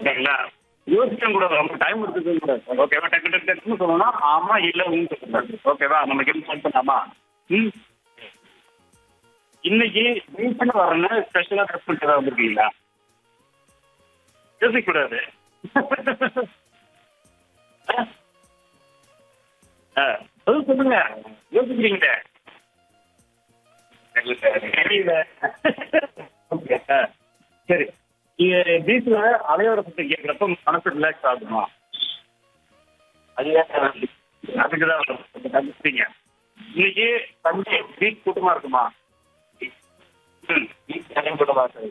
ஓகேங்களா யோசிக்க கூடாது நம்ம டைம் எடுத்துக்க கூடாது ஓகேவா டக்கு டக்கு டக்குன்னு சொல்லணும் ஆமா இல்ல ஊன்னு சொல்லக்கூடாது ஓகேவா நம்ம கேம் ஸ்டார்ட் பண்ணலாமா ம் இன்னைக்கு ரீசன் வரல ஸ்பெஷலா ட்ரெஸ் பண்ணிட்டு ஏதாவது வந்திருக்கீங்களா யோசிக்க கூடாது ஆ, பதில் சொல்லுங்க யோசிக்கிறீங்களே தெரியல ஓகே ஆ, சரி நீங்க பீச்ல அலையோட சுத்தி கேட்கிறப்ப மனசு ரிலாக்ஸ் ஆகுமா அதுக்கு தான் கண்டுபிடிங்க இன்னைக்கு சண்டே பீச் கூட்டமா இருக்குமா ம் பீச் கூட்டமா இருக்கு